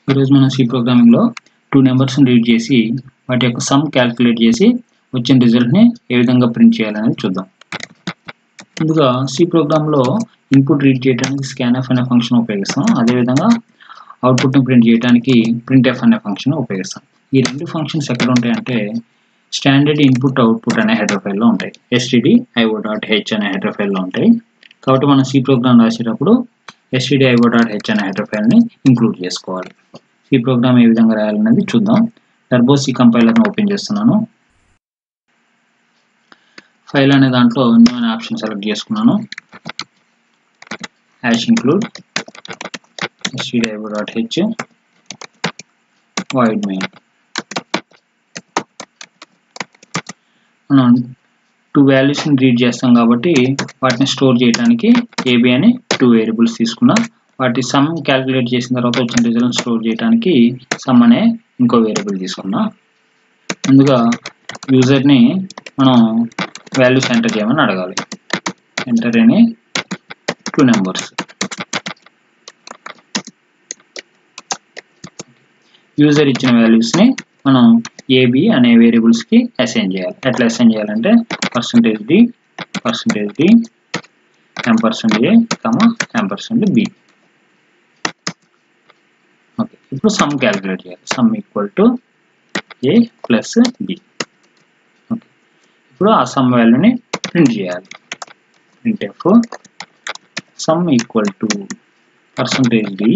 ఈరోజు మనం సి ప్రోగ్రామింగ్లో టూ నెంబర్స్ని రీడ్ చేసి వాటి యొక్క సమ్ క్యాల్కులేట్ చేసి వచ్చిన రిజల్ట్ని ఏ విధంగా ప్రింట్ చేయాలనేది చూద్దాం ముందుగా సి ప్రోగ్రాంలో ఇన్పుట్ రీడ్ చేయడానికి స్కాన్ఎఫ్ అనే ఫంక్షన్ ఉపయోగిస్తాం అదేవిధంగా అవుట్పుట్ని ప్రింట్ చేయడానికి ప్రింట్ఎఫ్ అనే ఫంక్షన్ ఉపయోగిస్తాం ఈ రెండు ఫంక్షన్స్ ఎక్కడ ఉంటాయంటే స్టాండర్డ్ ఇన్పుట్ అవుట్పుట్ అనే హెడర్ ఫైల్లో ఉంటాయి ఎస్టీడీ ఐఓ డాట్ హెచ్ అనే హెడర్ ఫైల్లో ఉంటాయి కాబట్టి మనం సి ప్రోగ్రామ్ రాసేటప్పుడు ఎస్టీడీ ఐఓ డాట్ హెచ్ అనే హెడర్ ఫైల్ని ఇంక్లూడ్ చేసుకోవాలి సి ప్రోగ్రామ్ ఏ విధంగా రాయాలనేది చూద్దాం టర్బో సి కంపైలర్ని ఓపెన్ చేస్తున్నాను ఫైల్ అనే దాంట్లో న్యూ అనే ఆప్షన్ సెలెక్ట్ చేసుకున్నాను hash include STD IO dot H void main మనం టూ వాల్యూస్ని రీడ్ చేస్తాం కాబట్టి వాటిని స్టోర్ చేయడానికి ఏబి అని టూ వేరియబుల్స్ తీసుకున్నా వాటి సమ్ క్యాలిక్యులేట్ చేసిన తర్వాత వచ్చిన రిజల్ట్ స్టోర్ చేయడానికి సమ్ అనే ఇంకో వేరియబుల్ తీసుకున్నా ముందుగా యూజర్ని మనం వాల్యూస్ ఎంటర్ చేయమని అడగాలి ఎంటర్ అని టూ నెంబర్స్ యూజర్ ఇచ్చిన వాల్యూస్ని మనం ఏబి అనే వేరియబుల్స్కి అసైన్ చేయాలి ఎట్లా అసైన్ చేయాలంటే percentage D percentage D M percent A comma M percent B okay ఇప్పుడు సమ్ క్యాలిక్యులేట్ చేయాలి sum equal to A plus B okay ఇప్పుడు ఆ సమ్ వాల్యూని ప్రింట్ చేయాలి print F sum equal to percentage D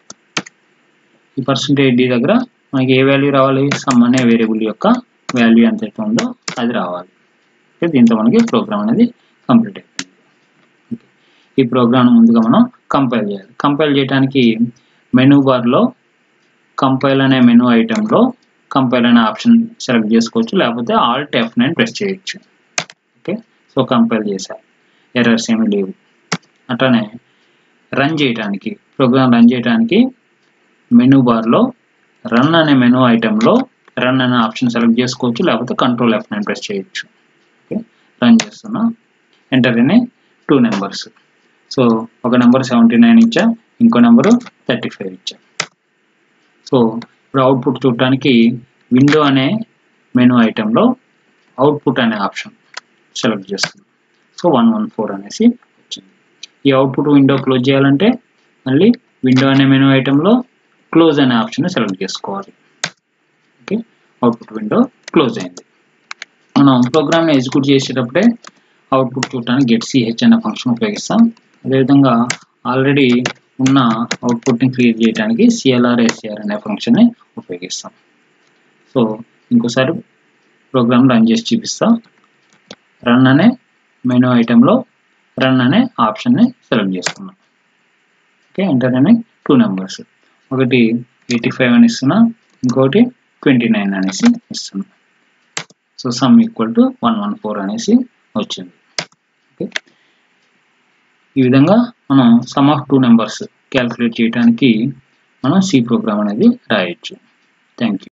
ఈ percentage D దగ్గర మనకి ఏ వాల్యూ రావాలి సమ్ అనే వేరియబుల్ యొక్క వాల్యూ ఎంత అయితే ఉందో అది రావాలి ఓకే దీంతో మనకి ప్రోగ్రామ్ అనేది కంప్లీట్ అయిపోయింది ఓకే ఈ ప్రోగ్రామ్ ముందుగా మనం కంపైల్ చేయాలి కంపైల్ చేయడానికి మెనూ బార్లో కంపైల్ అనే మెనూ ఐటెంలో కంపైల్ అనే ఆప్షన్ సెలెక్ట్ చేసుకోవచ్చు లేకపోతే ఆల్ట్ ఎఫ్ నైన్ ప్రెస్ చేయొచ్చు ఓకే సో కంపైల్ చేశారు ఎర్రర్స్ ఏమీ లేవు అట్లానే రన్ చేయడానికి ప్రోగ్రామ్ రన్ చేయడానికి మెనూ బార్లో రన్ అనే మెనూ ఐటెంలో రన్ అనే ఆప్షన్ సెలెక్ట్ చేసుకోవచ్చు లేకపోతే కంట్రోల్ ఎఫ్ నైన్ ప్రెస్ చేయొచ్చు ఓకే రన్ చేస్తున్నా ఎంటర్ అనే టూ నెంబర్స్ సో ఒక నెంబర్ సెవెంటీ నైన్ ఇచ్చా ఇంకో నెంబరు థర్టీ ఫైవ్ ఇచ్చా సో ఇప్పుడు అవుట్పుట్ చూడటానికి విండో అనే మెనూ ఐటెంలో అవుట్పుట్ అనే ఆప్షన్ సెలెక్ట్ చేస్తున్నాం సో వన్ వన్ ఫోర్ అనేసి వచ్చింది ఈ అవుట్పుట్ విండో క్లోజ్ చేయాలంటే మళ్ళీ విండో అనే మెనూ ఐటెంలో క్లోజ్ అనే ఆప్షన్ సెలెక్ట్ చేసుకోవాలి ఓకే అవుట్పుట్ విండో క్లోజ్ అయింది మనం ప్రోగ్రామ్ని ఎగ్జిక్యూట్ చేసేటప్పుడే అవుట్పుట్ చూడటానికి గెట్ సిహెచ్ అనే ఫంక్షన్ ఉపయోగిస్తాం అదేవిధంగా ఆల్రెడీ ఉన్న అవుట్పుట్ని క్లియర్ చేయడానికి సిఎల్ఆర్ ఎస్సిఆర్ అనే ఫంక్షన్ని ఉపయోగిస్తాం సో ఇంకోసారి ప్రోగ్రామ్ రన్ చేసి చూపిస్తా రన్ అనే మెనూ ఐటెంలో రన్ అనే ఆప్షన్ని సెలెక్ట్ చేసుకున్నాం ఓకే ఎంటర్ అనే టూ నెంబర్స్ ఒకటి ఎయిటీ ఫైవ్ అని ఇస్తున్నా ఇంకోటి ట్వంటీ నైన్ అనేసి ఇస్తున్నా so sum equal to one one four అనేసి వచ్చింది ఓకే ఈ విధంగా మనం sum of two numbers calculate చేయడానికి మనం సి ప్రోగ్రామ్ అనేది రాయొచ్చు థ్యాంక్ యూ